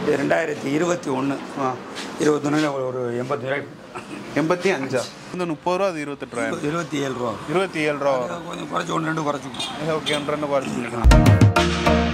இது ரெண்டாயிரத்தி இருபத்தி ஒன்று ஆ இருபத்தொன்னு ஒரு எண்பத்தி ரூபாய் எண்பத்தி அஞ்சா வந்து முப்பது ரூபா அது இருபத்தெட்டு ரூபாயா இருபத்தி ஏழு ரூபா இருபத்தி ஏழு ரூபா வரும் கொஞ்சம் குறைச்சி ஒன்று ரெண்டு குறைச்சிக்கும் ஓகே ஒன்று ரெண்டு குறைச்சி பண்ணிக்கலாம்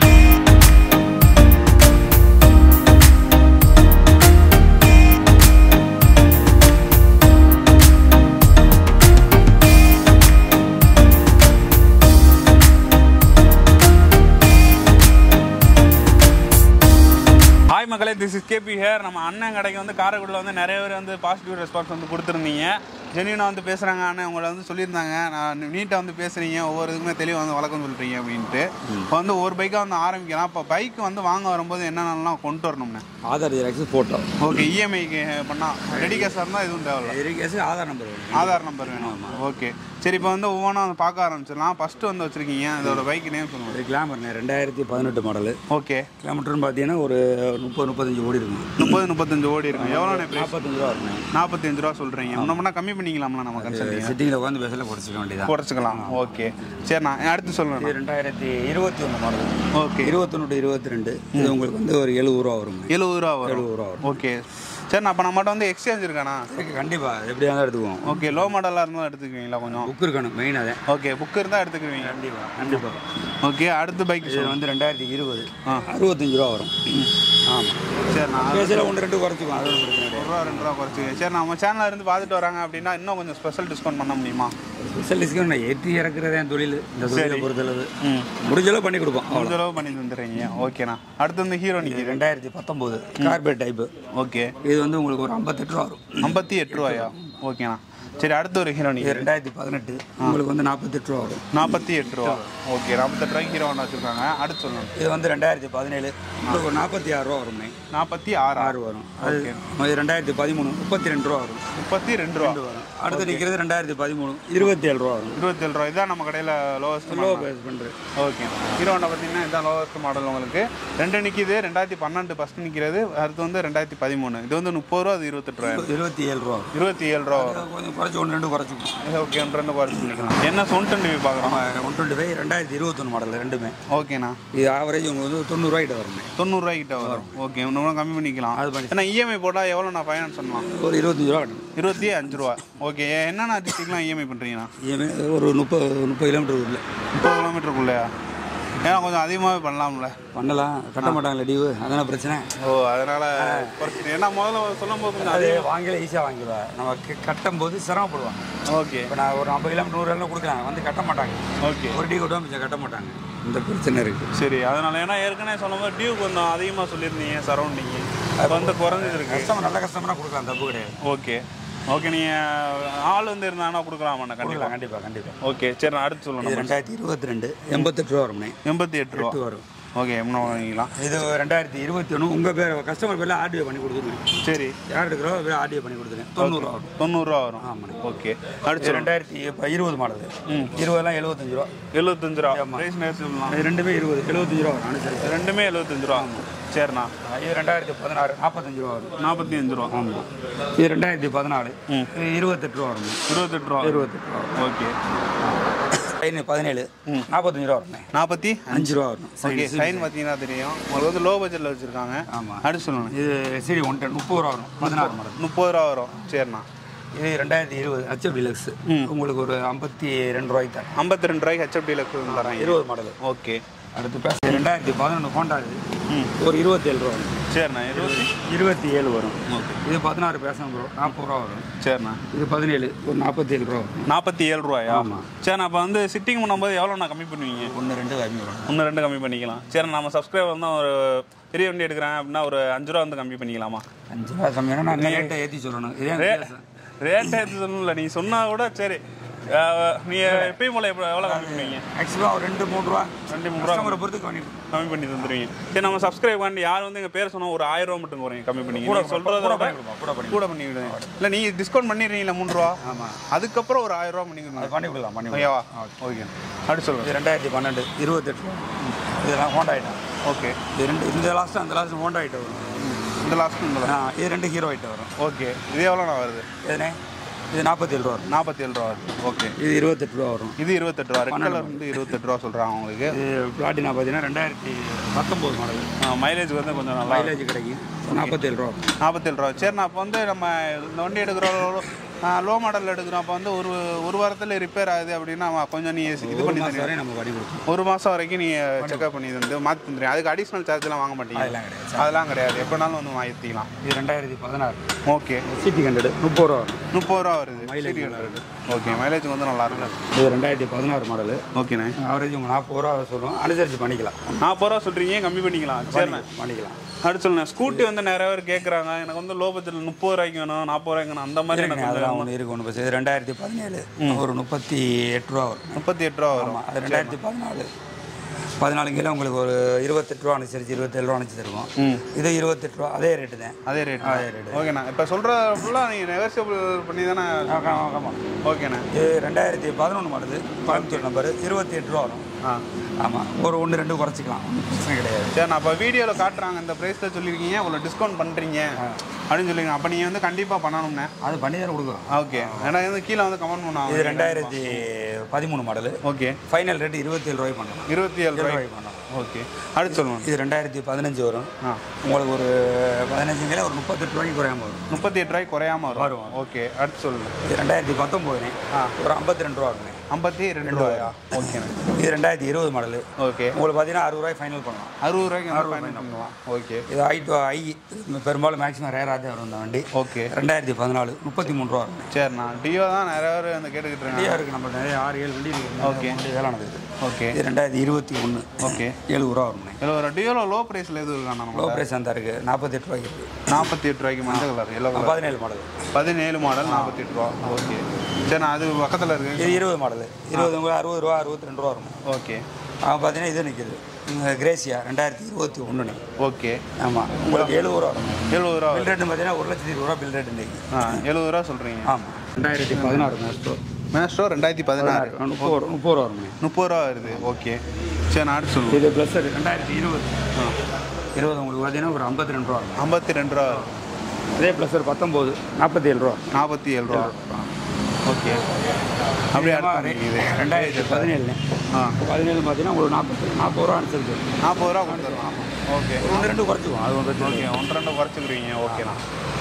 ஹாய் மக்களே திஸ் இஸ் கேபி ஹேர் நம்ம அண்ணன் கடைக்கு வந்து காரைக்குடியில் வந்து நிறைய பேர் வந்து பாசிட்டிவ் ரெஸ்பான்ஸ் வந்து கொடுத்துருந்தீங்க ஜென்யூனாக வந்து பேசுகிறாங்க அண்ணன் உங்களை வந்து சொல்லியிருந்தாங்க நான் நீட்டாக வந்து பேசுகிறீங்க ஒவ்வொரு இதுக்குமே தெளிவாக வந்து வழக்கம் சொல்கிறீங்க அப்படின்ட்டு இப்போ வந்து ஒரு பைக்காக வந்து ஆரம்பிக்கலாம் இப்போ பைக் வந்து வாங்க வரும்போது என்னென்னலாம் கொண்டு வரணும்னு ஆதார் ஜெராக்ஸ் ஃபோட்டோ ஓகே இஎம்ஐக்கு பண்ணால் ரெடி கேஸாக இருந்தால் எதுவும் தேவையில்ல இருக்கேஸ் ஆதார் நம்பர் வேணும் ஆதார் நம்பர் வேணும் ஓகே சரி இப்போ வந்து ஒவ்வொன்றா வந்து பார்க்க ஆரம்பிச்சிடலாம் ஃபஸ்ட்டு வந்து வச்சுருக்கீங்க இதோட பைக் நேம் சொல்லுங்கள் இது கிளாமர்ண்ணே ரெண்டாயிரத்தி பதினெட்டு மாடலு ஓகே கிலோமீட்டர்னு பார்த்தீங்கன்னா ஒரு முப்பது முப்பத்தஞ்சு ஓடி இருக்கும் முப்பது முப்பத்தஞ்சு ஓடி இருக்கும் எவ்வளோ பிரைஸ் நாற்பத்தஞ்சு ரூபா இருக்கும் நாற்பத்தஞ்சு ரூபா சொல்கிறீங்க முன்னமுன்னா கம்மி பண்ணிக்கலாம்ல நம்ம கன்சல்டிங் சிட்டிங்கில் உட்காந்து பேசல குறைச்சிக்க வேண்டியதான் குறைச்சிக்கலாம் ஓகே சரி நான் அடுத்து சொல்லுங்கள் இது ரெண்டாயிரத்தி இருபத்தி ஒன்று மாடல் ஓகே இருபத்தொன்று டு இருபத்தி ரெண்டு இது உங்களுக்கு வந்து ஒரு எழுபது ரூபா வரும் எழுபது ரூபா வரும் எழுபது ரூபா வரும் ஓகே சரி நான் அப்போ நம்மகிட்ட வந்து எக்ஸ்சேஞ்ச் இருக்காண்ணா இருக்கு கண்டிப்பாக எப்படியா இருந்தாலும் எடுத்துக்குவோம் ஓகே லோ மாடலாக இருந்தாலும் எடுத்துக்குவீங்களா கொஞ்சம் புக் இருக்கணும் மெயின் அதே ஓகே புக் இருந்தால் எடுத்துக்குவீங்க கண்டிப்பாக கண்டிப்பாக ஓகே அடுத்த பைக் இது வந்து ரெண்டாயிரத்தி இருபது ஆ. அறுபத்தஞ்சு ரூபா வரும் ஆமாம் சரி நான் பேசில் ஒன்று ரெண்டு குறைச்சிக்குவோம் அது ஒன்றும் பிரச்சனை கிடையாது ஒரு ரூபா ரெண்டு ரூபா குறைச்சி சரி நம்ம சேனலில் இருந்து பார்த்துட்டு வராங்க அப்படின்னா இன்னும் கொஞ்சம் ஸ்பெஷல் டிஸ்கவுண்ட் பண்ண முடியுமா ஸ்பெஷல் டிஸ்கவுண்ட் நான் ஏற்றி இறக்குறதே என் தொழில் இந்த தொழிலை பொறுத்தளவு ம் முடிஞ்சளவு பண்ணி கொடுப்போம் அவ்வளோ முடிஞ்ச அளவு பண்ணி தந்துடுறீங்க ஓகேண்ணா அடுத்து வந்து ஹீரோ நிற்கிது ரெண்டாயிரத்தி பத்தொம்போது கார்பரேட் டைப்பு ஓகே இது வந்து உங்களுக்கு ஒரு ஐம்பத்தெட்டு ரூபா வரும் ஐம்பத்தி எட்டு ரூபாயா ஓகேண்ணா சரி அடுத்து ஒரு ஹீரோ இது நிற்கிது ரெண்டாயிரத்தி பதினெட்டு உங்களுக்கு வந்து நாற்பத்தெட்டு ரூபா வரும் நாற்பத்தி எட்டு ரூபா ஓகே நாற்பத்தெட்டு ரூபாய்க்கு ஹீரோ ஒன்று வச்சுருக்காங்க அடுத்து சொல்லுங்கள் இது வந்து ரெண்டாயிரத்தி பதினேழு உங்களுக்கு ஒரு நாற்பத்தி ஆறு ரூபா வரும் நாற்பத்தி ஆறு ஆறு வரும் அது இது ரெண்டாயிரத்தி பதிமூணு முப்பத்தி ரெண்டு ரூபா வரும் முப்பத்தி ரெண்டு ரூபா வரும் அடுத்து நிற்கிறது ரெண்டாயிரத்தி பதிமூணு இருபத்தி ஏழு ரூபா வரும் இருபத்தேழு ரூபா இதான் நம்ம கடையில் லோவஸ்ட் லோ பேஸ் பண்ணுறது ஓகே ஹீரோ ஹோண்டா பார்த்தீங்கன்னா இதான் லோவஸ்ட் மாடல் உங்களுக்கு ரெண்டு நிற்கிது ரெண்டாயிரத்தி பன்னெண்டு ஃபஸ்ட் நிற்கிறது அடுத்து வந்து ரெண்டாயிரத்தி பதிமூணு இது வந்து முப்பது ரூபா அது இருபத்தெட்டு ரூபா இருபத்தி ஏழு ரூபா வரும் இருபத்தி ஏழு ரூபா வரும் கொஞ்சம் குறைச்சி ஒன்று ரெண்டு குறைச்சிக்கும் ஓகே ஒன்று ரெண்டு குறைச்சி பண்ணிக்கலாம் என்ன சொன்ட்டு டிவி பார்க்குறோம் நம்ம ஒன் டுவெண்ட்டி ஃபைவ் ரெண்டாயிரத்தி இருபத்தொன்று மாடல் ரெண்டுமே ஓகேண்ணா இது ஆவரேஜ் உங்களுக்கு வந்து தொண்ணூறுரூவாய்கிட்ட வருமே தொண்ணூறுரூவாய்க்கிட்ட வரும் ஓகே இன்னும் கம்மி பண்ணிக்கலாம் அது பண்ணி ஏன்னா இஎம்ஐ போட்டால் எவ்வளோ நான் ஃபைனான்ஸ் பண்ணலாம் ஒரு இருபத்தஞ்சு ரூபா கட்டணும் இருபத்தி அஞ்சு ரூபா ஓகே என்னென்ன டிஸ்ட்ரிக்ட்லாம் இஎம்ஐ பண்ணுறீங்கண்ணா இஎம்ஐ ஒரு முப்பது முப்பது கிலோமீட்டர் ஊரில் முப்பது கிலோமீட்டருக்குள்ளேயா ஏன்னா கொஞ்சம் அதிகமாகவே பண்ணலாம்ல பண்ணலாம் கட்ட மாட்டாங்களே லீவு அதான பிரச்சனை ஓ அதனால குறைச்சிட்டு ஏன்னா முதல்ல சொல்லும் போது கொஞ்சம் அது வாங்கல ஈஸியாக வாங்கிடுவா நம்ம க- கட்டும் போது சிரமப்படுவாங்க ஓகே இப்போ நான் ஒரு ஐம்பது கிலோமீட்டர் நூறு எல்லாம் கொடுக்குறேன் வந்து கட்ட மாட்டாங்க ஓகே ஒரு டீ கொண்டு மிச்சம் கட்ட மாட்டாங்க இந்த பிரச்சனை இருக்குது சரி அதனால ஏன்னா ஏற்கனவே சொல்லும்போது டியூ கொஞ்சம் அதிகமாக சொல்லியிருந்தீங்க சரௌண்டிங் அது வந்து குறைஞ்சிருக்கு கஸ்டமர் நல்ல கஸ்டமராக கொடுக்கலாம் தப்பு கிடையாது ஓகே ஓகே நீங்கள் ஆள் வந்து இருந்தாங்கன்னா கொடுக்கலாமாண்ணா கண்டிப்பாக கொடுக்கலாம் கண்டிப்பாக கண்டிப்பாக ஓகே சரி நான் அடுத்து சொல்லணும் இது ரெண்டாயிரத்தி இருபத்தி ரெண்டு எண்பத்தெட்டு ரூபா வரும்ண்ணே எண்பத்தி எட்டு ரூபா எட்டு வரும் ஓகே என்ன வாங்கிக்கலாம் இது ரெண்டாயிரத்தி இருபத்தி ஒன்று உங்கள் பேர் கஸ்டமர் பேரில் ஆர்டிஓ பண்ணி கொடுத்துருவேன் சரி யார் எடுக்கிறோ பேர் ஆர்டிஓ பண்ணி கொடுத்துருவேன் தொண்ணூறுரூவா வரும் தொண்ணூறுரூவா வரும் ஆமாண்ணே ஓகே இது அடுத்து ரெண்டாயிரத்தி இப்போ இருபது மாடல் ம். இருபதுலாம் எழுபத்தஞ்சு ரூபா எழுபத்தஞ்சு ரூபா ப்ரைஸ் நேரம் சொல்லலாம் இது ரெண்டுமே இருபது எழுபத்தஞ்சு ரூபா வரும் அனுசரிச்சு ரெண்டுமே எழுபத்தஞ்சு ரூபா சரிண்ணா இது ரெண்டாயிரத்தி பதினாறு நாற்பத்தஞ்சு ரூபா வரும் நாற்பத்தி அஞ்சு ரூபா ஆமாம் இது ரெண்டாயிரத்தி பதினாலு ம். இது இருபத்தெட்டு ரூபா வரும் இருபத்தெட்டு ரூபா இருபத்தெட்டு ரூபா ஓகே சைன் பதினேழு நாற்பத்தஞ்சு ரூபா வரும்ண்ணே நாற்பத்தி அஞ்சு ரூபா வரும் ஓகே சைன் பார்த்தீங்கன்னா தெரியும் உங்களுக்கு வந்து லோ பட்ஜெட்டில் வச்சுருக்காங்க ஆமாம் அடுத்து சொல்லணும் இது சரி ஒன் டென் முப்பது ரூபா வரும் பதினாறு மாடல் முப்பது ரூபா வரும் சரிண்ணா இது ரெண்டாயிரத்தி இருபது ஹெச்எஃப் டிலக்ஸ் உங்களுக்கு ஒரு ஐம்பத்தி ரெண்டு ரூபாய்க்கு தரேன் ஐம்பத்தி ரெண்டு ரூபாய்க்கு ஹெச்எஃப்டி லெக்ஸ் தராங்க இருபது மாடல் ஓகே அடுத்து பேச ரெண்டாயிரத்தி பதினொன்று ஹோண்டா இது ம் ஒரு இருபத்தேழு ரூபா வரும் சரிண்ணா இருபத்தி இருபத்தி ஏழு வரும் ஓகே இது பதினாறு பேசணும் ப்ரோ நாற்பது ரூபா வரும் சரிண்ணா இது பதினேழு ஒரு நாற்பத்தேழு ரூபா வரும் நாற்பத்தி ஏழு ரூபாயா ஆமாம். சரிண்ணா அப்போ வந்து சிட்டிங் பண்ணும்போது எவ்வளோ நான் கம்மி பண்ணுவீங்க ஒன்று ரெண்டு கம்மி வரும் ஒன்று ரெண்டு கம்மி பண்ணிக்கலாம் சரி நம்ம சப்ஸ்கிரைபர் தான் ஒரு பெரிய வண்டி எடுக்கிறேன் அப்படின்னா ஒரு அஞ்சு ரூபா வந்து கம்மி பண்ணிக்கலாமா அஞ்சு ரூபா கம்மியான நான் ரேட்டை ஏற்றி சொல்லணும் இதே வித்தியாசம். ரேட் எது சொல்லல நீ சொன்னா கூட சரி அஹ், நீ எப்பயும் போல எப்ப- எவ்வளோ கம்மி பண்ணுவீங்க மேக்ஸிமம் ஒரு ரெண்டு மூணு ரூபா ரெண்டு மூணு ரூபா கஸ்டமரை பொறுத்து கம்மி கம்மி பண்ணி தந்துருவீங்க சரி நம்ம சப்ஸ்கிரைப் பண்ணி யார் வந்து எங்கள் பேர் சொன்னா ஒரு ஆயிரம் ரூபா மட்டும் குறையும் கம்மி பண்ணி கூட சொல்கிறத கூட விட பண்ணி கொடுப்போம், கூட பண்ணி கூட பண்ணி விடுங்க இல்லை நீங்கள் டிஸ்கவுண்ட் பண்ணிடுறீங்களா மூணு ரூபா ஆமாம் அதுக்கப்புறம் ஒரு ஆயிரம் ரூபா பண்ணிக்கணும் அது பண்ணி கொடுக்கலாம் பண்ணி ஓகேவா ஓகே அப்படி சொல்லுங்கள் இது ரெண்டாயிரத்தி பன்னெண்டு இருபத்தெட்டு ரூபா இதெல்லாம் ஹோண்டா ஐட்டம் ஓகே இது ரெண்டு இந்த லாஸ்ட்டு அந்த லாஸ்ட் ஹோண்டா ஐட்டம் வரும் இந்த லாஸ்ட் இந்த ஆ இது ரெண்டு ஹீரோ ஐட்டம் வரும் ஓகே இது எவ்வளோண்ணா வருது எதுனே இது நாற்பத்தேழு ரூபா வரும் நாற்பத்தேழு ரூபா வருது ஓகே இது இருபத்தெட்டு ரூபா வரும் இது இருபத்தெட்டு ரூபா ரெட் கலர் வந்து இருபத்தெட்டு ரூபா சொல்கிறாங்க உங்களுக்கு இது பிளாட்டினா பார்த்தீங்கன்னா ரெண்டாயிரத்தி பத்தொம்போது மாடல் மைலேஜ் வந்து கொஞ்சம் நல்லா மைலேஜ் கிடைக்கும் நாற்பத்தேழு ரூபா வரும். நாற்பத்தேழு ரூபா சரிண்ணா அப்போ வந்து நம்ம இந்த வண்டி எடுக்கிறோம் லோ மாடல் எடுக்கிறோம் அப்போ வந்து ஒரு ஒரு வாரத்தில் ரிப்பேர் ஆகுது அப்படின்னா அவன் கொஞ்சம் நீ இது ஒரு பண்ணி மாதம் தருவீங்க வரை நம்ம வடி கொடுத்தோம் ஒரு மாதம் வரைக்கும் நீங்கள் செக்அப் பண்ணி தந்து மாற்றி தந்துடுறீங்க அதுக்கு அடிஷ்னல் சார்ஜ்லாம் வாங்க மாட்டீங்க அதெல்லாம் கிடையாது அதெல்லாம் கிடையாது எப்போனாலும் வந்து மாற்றிக்கலாம் இது ரெண்டாயிரத்தி பதினாறு ஓகே சிட்டி ஹண்ட்ரட் முப்பது ரூபா வரும் முப்பது ரூபா வருது Mileage வருது ஓகே மைலேஜ் வந்து நல்லா இருக்கும் இது ரெண்டாயிரத்தி பதினாறு மாடலு ஓகேண்ணே ஆவரேஜ் உங்கள் நாற்பது ரூபா சொல்லுவோம் அனுசரித்து பண்ணிக்கலாம் நாற்பது ரூபா சொல்கிறீங்க கம்மி பண்ணிக்கலாம் சரிண்ணே பண்ணிக்கலாம் அடுத்து சொல்லுங்க ஸ்கூட்டி வந்து நிறைய பேர் கேட்குறாங்க எனக்கு வந்து லோ பட்ஜெட்டில் முப்பது ரூபாய்க்கு வேணும் நாற்பது ரூபாய்க்கு வேணும் அந்த மாதிரி எனக்கு இருக்குண்ணே, கொஞ்சம் அதெல்லாம் ஒன்று இருக்கு ஒன்று பஸ் இது ரெண்டாயிரத்தி பதினேழு ஒரு முப்பத்தி எட்டு ரூபா வரும் முப்பத்தி எட்டு ரூபா வரும் ஆமாம் அது ரெண்டாயிரத்தி பதினாலு பதினாலு கிலோ உங்களுக்கு ஒரு இருபத்தெட்டு ரூபா அனுசரிச்சு இருபத்தேழு ரூபா அனுப்பிச்சு தருவோம் இது இருபத்தெட்டு ரூபா அதே ரேட்டு தான் அதே ரேட் அதே ரேட்டு ஓகேண்ணா இப்போ சொல்கிற ஃபுல்லாக நீங்கள் நெகோசியபிள் பண்ணி தானே ஆமாம் ஆமாம் ஓகேண்ணே இது ரெண்டாயிரத்தி பதினொன்று மாடல் கோயம்புத்தூர் நம்பர் இருபத்தி எட்டு ரூபா வரும் ஆ ஆமாம் ஒரு ஒன்று ரெண்டு குறைச்சிக்கலாம் ஒன்றும் பிரச்சனை கிடையாது சரி நான் இப்போ வீடியோவில் காட்டுறாங்க இந்த ப்ரைஸில் சொல்லியிருக்கீங்க இவ்வளோ டிஸ்கவுண்ட் பண்ணுறீங்க அப்படின்னு சொல்லிங்க அப்போ நீங்கள் வந்து கண்டிப்பாக பண்ணணும்ண்ணே அது பண்ணி தான் கொடுக்குறோம் ஓகே ஏன்னா வந்து கீழே வந்து கமெண்ட் இது பண்ணுவாங்க ரெண்டாயிரத்தி பதிமூணு மாடல் ஓகே ஃபைனல் ரேட்டு இருபத்தி ஏழு ரூபாய் பண்ணலாம் இருபத்தி ஏழு ரூபாய் ரூபாய் பண்ணலாம் ஓகே அடுத்து சொல்லுங்கள் இது ரெண்டாயிரத்தி பதினஞ்சு வரும் ஆ உங்களுக்கு ஒரு பதினஞ்சுங்களே ஒரு முப்பத்தெட்டு ரூபாய்க்கு குறையாம வரும் முப்பத்தி எட்டு ரூபாய்க்கு குறையாம வரும் வரும். ஓகே அடுத்து சொல்லுங்கள் இது ரெண்டாயிரத்தி பத்தொம்போதுனே ஆ. ஒரு ஐம்பத்தி ரெண்டு ரூபா வருங்க ஐம்பத்தி ரெண்டு ரூபாயா ஓகேண்ணே இது ரெண்டாயிரத்தி இருபது மாடல் ஓகே உங்களுக்கு பார்த்தீங்கன்னா அறுபது ரூபாய் ஃபைனல் பண்ணலாம் அறுபது ரூபாய்க்கு வந்து ஃபைனல் பண்ணலாம் ஓகே இது ஐ டு ஐ பெரும்பாலும் மேக்ஸிமம் ரேராக தான் வரும் இந்த வண்டி ஓகே ரெண்டாயிரத்தி பதினாலு முப்பத்தி மூணு ரூபா வருங்க சரிண்ணா டியோ தான் நிறைய பேர் வந்து கேட்டுக்கிட்டு இருக்காங்க நிறையா இருக்குது நம்ம நிறைய ஆறு ஏழு வண்டி இருக்குது Okay. வண்டி வேளாண் இருக்குது ஓகே இது ரெண்டாயிரத்தி இருபத்தி ஒன்று ஓகே எழுபது ரூபா வருங்க இதில் ஒரு டியோவில் லோ ப்ரைஸில் எதுவும் இருக்காண்ணா லோ நம்ம ப்ரைஸ் அந்த இருக்குது நாற்பத்தெட்டு ரூபாய்க்கு இருக்குது நாற்பத்தி எட்டு ரூபாய்க்கு மஞ்சள் கலர் எல்லோ கலர் பதினேழு மாடல் பதினேழு மாடல் நாற்பத்தி எட்டு ரூபா ஓகே சரிண்ணா அது பக்கத்தில் இருக்கு இது இருபது மாடல் இருபது உங்களுக்கு அறுபது ரூபா அறுபத்தி ரெண்டு ரூபா வரும் ஓகே அவன் பார்த்தீங்கன்னா இது நிற்கிது கிரேசியா ரெண்டாயிரத்தி இருபத்தி ஒன்று ஓகே ஆமாம் உங்களுக்கு எழுபது ரூபா வரும் எழுபது ரூபா பில் ரேட்டு பார்த்தீங்கன்னா ஒரு லட்சத்தி இருபது ரூபா பில் ரேட் இன்றைக்கி ஆ எழுபது ரூபா சொல்கிறீங்க ஆமாம் ரெண்டாயிரத்தி பதினாறு மேஸ்டோ மேஸ்ட்ரோ ரெண்டாயிரத்தி பதினாறு முப்பது ரூபா முப்பது ரூபா வருங்க முப்பது ரூபா வருது ஓகே சரி நான் அடுத்து சொல்லுங்கள் இது ப்ளஸ் ரெண்டாயிரத்தி இருபது இருபது உங்களுக்கு பார்த்தீங்கன்னா ஒரு ஐம்பத்தி ரெண்டு ரூபா வரும் ஐம்பத்தி ரெண்டு ரூபா வருது அதே ப்ளஸ் பத்தொம்போது நாற்பத்தி ஏழு ரூபா நாற்பத்தி ஏழு ரூபா ஓகே அப்படியே அடுத்து இது ரெண்டாயிரத்தி பதினேழு ஆ பதினேழு பார்த்தீங்கன்னா உங்களுக்கு நாற்பத்தி நாற்பது ரூபா அனுசரிச்சு நாற்பது ரூபா கொடுத்துருவோம் ஓகே ஒன்று ரெண்டு குறைச்சிக்குவோம் அது ஒன்று ஓகே ஒன்று ரெண்டு குறைச்சிக்கிறீங்க ஓகேண்ணா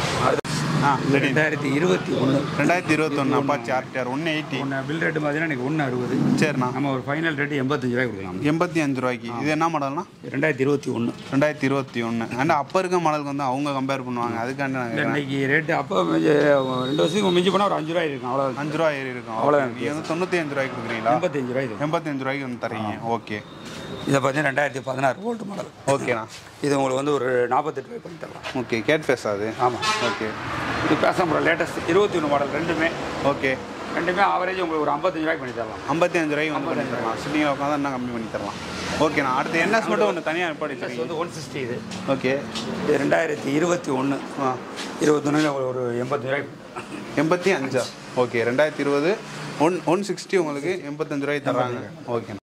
ஆ இது ரெண்டாயிரத்தி இருபத்தி ஒன்று ரெண்டாயிரத்தி இருபத்தொன்று அப்பாச்சி ஆர்டிஆர் ஒன்று எயிட்டி ஒன்று பில் ரேட்டு பார்த்தீங்கன்னா எனக்கு ஒன்று அறுபது சரிண்ணா நம்ம ஒரு ஃபைனல் ரேட்டு எண்பத்தஞ்சு ரூபாய் கொடுக்கலாம் எண்பத்தி அஞ்சு ரூபாய்க்கு இது என்ன மாடல்னா ரெண்டாயிரத்தி இருபத்தி ஒன்று ரெண்டாயிரத்தி இருபத்தி ஒன்று அண்ட் அப்போ இருக்க மாடலுக்கு வந்து அவங்க கம்பேர் பண்ணுவாங்க அதுக்காண்டி நாங்கள் இன்னைக்கு ரேட்டு அப்போ மிஞ்சி- ரெண்டு வருஷத்துக்கு மிஞ்சி போனால் ஒரு அஞ்சு ரூபாய் இருக்கும் அவ்வளோ அஞ்சு ரூபா ஏறி இருக்கும் அவ்வளோ நீங்கள் வந்து தொண்ணூற்றி அஞ்சு ரூபாய்க்கு கொடுக்குறீங்களா எண்பத்தஞ்சு ரூபாய் இது எண்பத்தஞ்சு ரூபாய்க்கு வந்து தரீங்க ஓகே இதை பார்த்தீங்கன்னா ரெண்டாயிரத்தி பதினாறு வோல்ட் மாடல் ஓகேண்ணா இது உங்களுக்கு வந்து ஒரு நாற்பத்தெட்டு ரூபாய் பண்ணி தரலாம் ஓகே கேட் பேசாது ஆமாம் ஓகே இது பேச முடியல லேட்டஸ்ட் இருபத்தி ஒன்று மாடல் ரெண்டுமே ஓகே ரெண்டுமே ஆவரேஜ் உங்களுக்கு ஒரு ஐம்பத்தஞ்சு ரூபாய்க்கு பண்ணி தரலாம் ஐம்பத்தி அஞ்சு ரூபாய்க்கு வந்து பண்ணி தரலாம் சிட்டிங்கில் உட்காந்து இன்னும் கம்மி பண்ணி தரலாம் ஓகேண்ணா அடுத்து என்எஸ் மட்டும் ஒன்று தனியாக ஏற்பாடு இது வச்சிருக்கீங்க வந்து ஒன் சிக்ஸ்டி இது ஓகே இது ரெண்டாயிரத்தி இருபத்தி ஒன்று ஆ இருபத்தொன்னுல ஒரு எண்பத்தஞ்சு ரூபாய்க்கு எண்பத்தி அஞ்சா ஓகே ரெண்டாயிரத்தி இருபது ஒன் ஒன் சிக்ஸ்டி உங்களுக்கு எண்பத்தஞ்சு ரூபாய்க்கு தர்றாங்க ஓகே